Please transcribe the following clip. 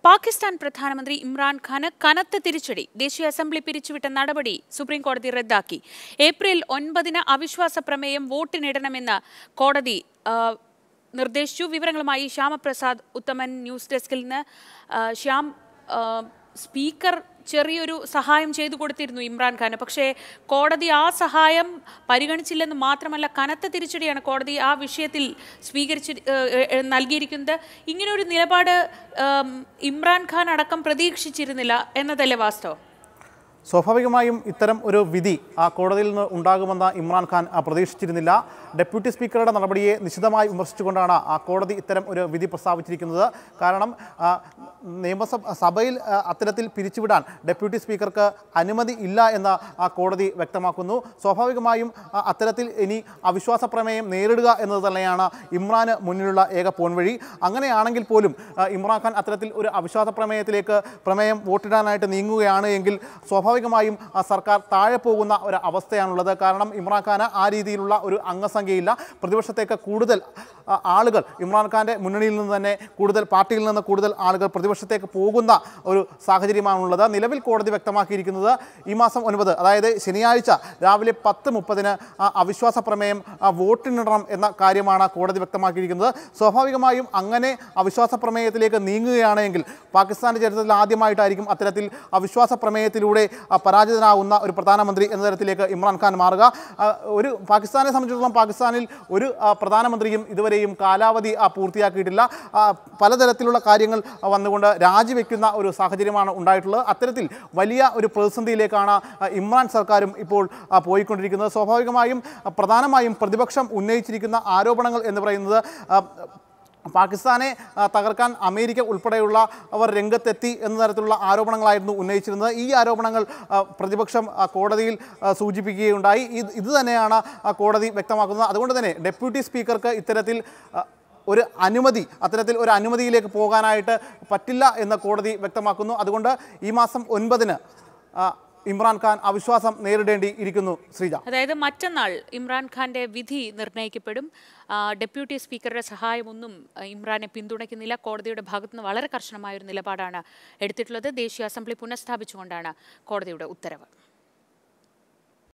പാകിസ്ഥാൻ പ്രധാനമന്ത്രി ഇമ്രാൻഖാന് കനത്ത തിരിച്ചടി ദേശീയ അസംബ്ലി പിരിച്ചുവിട്ട നടപടി സുപ്രീം കോടതി റദ്ദാക്കി ഏപ്രിൽ ഒൻപതിന് അവിശ്വാസ പ്രമേയം വോട്ടിനിടണമെന്ന് കോടതി ആ, നിർദ്ദേശിച്ചു വിവരങ്ങളുമായി ശ്യാമപ്രസാദ് ഉത്തമൻ ന്യൂസ് ഡെസ്കിൽ നിന്ന് ആ, ശ്യാം ആ, സ്പീക്കർ ചെറിയൊരു സഹായം ചെയ്തു കൊടുത്തിരുന്നു ഇമ്രാൻഖാന് പക്ഷേ കോടതി ആ സഹായം പരിഗണിച്ചില്ലെന്ന് മാത്രമല്ല കനത്ത തിരിച്ചടിയാണ് കോടതി ആ വിഷയത്തിൽ സ്വീകരിച്ച് ഏഹ്, ഏഹ്, നൽകിയിരിക്കുന്നത് ഇങ്ങനൊരു നിലപാട് ആം, ഇമ്രാൻഖാൻ അടക്കം പ്രതീക്ഷിച്ചിരുന്നില്ല എന്നതല്ലേ വാസ്തവം സ്വാഭാവികമായും ഇത്തരം ഒരു വിധി ആ കോടതിയിൽ നിന്ന് ഉണ്ടാകുമെന്ന് ഇമ്രാൻഖാൻ ആ, പ്രതീക്ഷിച്ചിരുന്നില്ല ഡെപ്യൂട്ടി സ്പീക്കറുടെ നടപടിയെ നിശിതമായി വിമർശിച്ചുകൊണ്ടാണ് ആ കോടതി ഇത്തരം ഒരു വിധി പ്രസ്താവിച്ചിരിക്കുന്നത് കാരണം ആ, നിയമസഭ സഭയിൽ ആ, അത്തരത്തിൽ പിരിച്ചുവിടാൻ ഡെപ്യൂട്ടി സ്പീക്കർക്ക് അനുമതി ഇല്ല എന്ന് ആ കോടതി വ്യക്തമാക്കുന്നു സ്വാഭാവികമായും ആ, അത്തരത്തിൽ ഇനി അവിശ്വാസ പ്രമേയം നേരിടുക എന്നത് തന്നെയാണ് ഇമ്രാന് മുന്നിലുള്ള ഏക പോൻവഴി അങ്ങനെയാണെങ്കിൽ പോലും ആ, ഇമ്രാൻഖാൻ അത്തരത്തിൽ ഒരു അവിശ്വാസ പ്രമേയത്തിലേക്ക് പ്രമേയം വോട്ടിടാനായിട്ട് നീങ്ങുകയാണ് എങ്കിൽ സ്വാഭാവികമായും ആ സർക്കാർ താഴെ പോകുന്ന ഒരു അവസ്ഥയാണുള്ളത് കാരണം ഇമ്രാൻഖാന് ആ രീതിയിലുള്ള ഒരു അംഗസംഖ്യയില്ല പ്രതിപക്ഷത്തേക്ക് കൂടുതൽ ആ, ആളുകൾ ഇമ്രാൻഖാൻ്റെ മുന്നണിയിൽ നിന്ന് തന്നെ കൂടുതൽ പാർട്ടിയിൽ നിന്ന് കൂടുതൽ ആളുകൾ പ്രതിപക്ഷത്തേക്ക് പോകുന്ന ഒരു സാഹചര്യമാണുള്ളത് നിലവിൽ കോടതി വ്യക്തമാക്കിയിരിക്കുന്നത് ഈ മാസം ഒൻപത് അതായത് ശനിയാഴ്ച രാവിലെ പത്ത് മുപ്പതിന് അവിശ്വാസ പ്രമേയം ആ, വോട്ടിനിടണം എന്ന കാര്യമാണ് കോടതി വ്യക്തമാക്കിയിരിക്കുന്നത് സ്വാഭാവികമായും അങ്ങനെ അവിശ്വാസ പ്രമേയത്തിലേക്ക് നീങ്ങുകയാണെങ്കിൽ പാകിസ്ഥാൻ്റെ ചരിത്രത്തിൽ ആദ്യമായിട്ടായിരിക്കും അത്തരത്തിൽ അവിശ്വാസ പ്രമേയത്തിലൂടെ ആ, പരാജിതനാകുന്ന ഒരു പ്രധാനമന്ത്രി എന്ന തരത്തിലേക്ക് ഇമ്രാൻഖാൻ മാറുക ആ, ഒരു പാകിസ്ഥാനെ സംബന്ധിച്ചിടത്തോളം പാകിസ്ഥാനിൽ ഒരു ആ, പ്രധാനമന്ത്രിയും ഇതുവരെയും കാലാവധി ആ, പൂർത്തിയാക്കിയിട്ടില്ല ആ, പലതരത്തിലുള്ള കാര്യങ്ങൾ ആ, വന്നുകൊണ്ട് രാജിവെക്കുന്ന ഒരു സാഹചര്യമാണ് ഉണ്ടായിട്ടുള്ളത് അത്തരത്തിൽ വലിയ ഒരു പ്രതിസന്ധിയിലേക്കാണ് ആ, ഇമ്രാൻ സർക്കാരും ഇപ്പോൾ ആ, പോയിക്കൊണ്ടിരിക്കുന്നത് സ്വാഭാവികമായും ആ, പ്രധാനമായും പ്രതിപക്ഷം ഉന്നയിച്ചിരിക്കുന്ന ആരോപണങ്ങൾ എന്ന് പറയുന്നത് ആ, പാകിസ്ഥാനെ ആ, തകർക്കാൻ അമേരിക്ക ഉൾപ്പെടെയുള്ള അവർ രംഗത്തെത്തി എന്ന തരത്തിലുള്ള ആരോപണങ്ങളായിരുന്നു ഉന്നയിച്ചിരുന്നത് ഈ ആരോപണങ്ങൾ ആ, പ്രതിപക്ഷം ആ, കോടതിയിൽ ആ, സൂചിപ്പിക്കുകയുണ്ടായി ഇത് ഇത് തന്നെയാണ് ആ, കോടതി വ്യക്തമാക്കുന്നത് അതുകൊണ്ട് തന്നെ ഡെപ്യൂട്ടി സ്പീക്കർക്ക് ഇത്തരത്തിൽ ആ, ഒരു അനുമതി അത്തരത്തിൽ ഒരു അനുമതിയിലേക്ക് പോകാനായിട്ട് പറ്റില്ല എന്ന് കോടതി വ്യക്തമാക്കുന്നു അതുകൊണ്ട് ഈ മാസം ഒൻപതിന് ആ, ഇമ്രാൻഖാൻ അവിശ്വാസം നേരിടേണ്ടി ഇരിക്കുന്നു ശ്രീജ അതായത് മറ്റന്നാൾ ഇമ്രാൻഖാന്റെ വിധി നിർണ്ണയിക്കപ്പെടും ആ, ഡെപ്യൂട്ടി സ്പീക്കറുടെ സഹായമൊന്നും ആ, ഇമ്രാനെ പിന്തുണയ്ക്കുന്നില്ല കോടതിയുടെ ഭാഗത്തുനിന്ന് വളരെ കർശനമായ ഒരു നിലപാടാണ് എടുത്തിട്ടുള്ളത് ദേശീയ അസംബ്ലി പുനഃസ്ഥാപിച്ചുകൊണ്ടാണ് കോടതിയുടെ ഉത്തരവ്